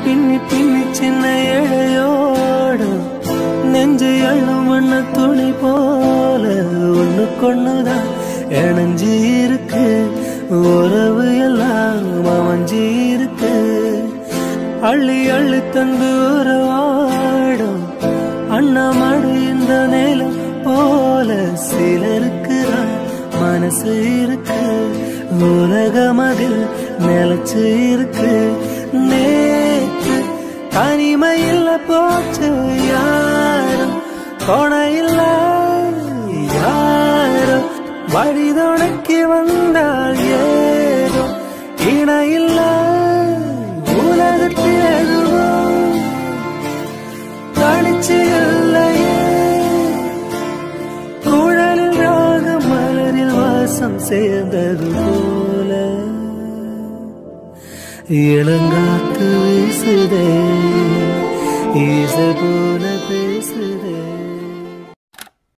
பின்னி பின்னி சின்ன இழையோடும் நெஞ்சு எள்ளும் வண்ண துணி போல ஒண்ணுக்கொண்ணுதான் இணைஞ்சி இருக்கு உறவு எல்லாம் அமைஞ்சி இருக்கு அள்ளி அள்ளி தந்து உறவாடும் அண்ணாமடு இந்த நேலம் போல சிலருக்கு தான் மனசு இருக்கு உலகம் அதில் நிலச்சு இருக்கு நேற்று தனிமையில் போச்சு யாரும் துணையில்ல யாரும் வழி துணைக்கு வந்தால் ஏதோ இணையில்ல உலகத்தில் எதுவும் தனிச்சு இல்லையே குழலில் ராக மலரில் வாசம் சேர்ந்தது போல இளங்காத்து வீசுதே ஈச போல பேசுதே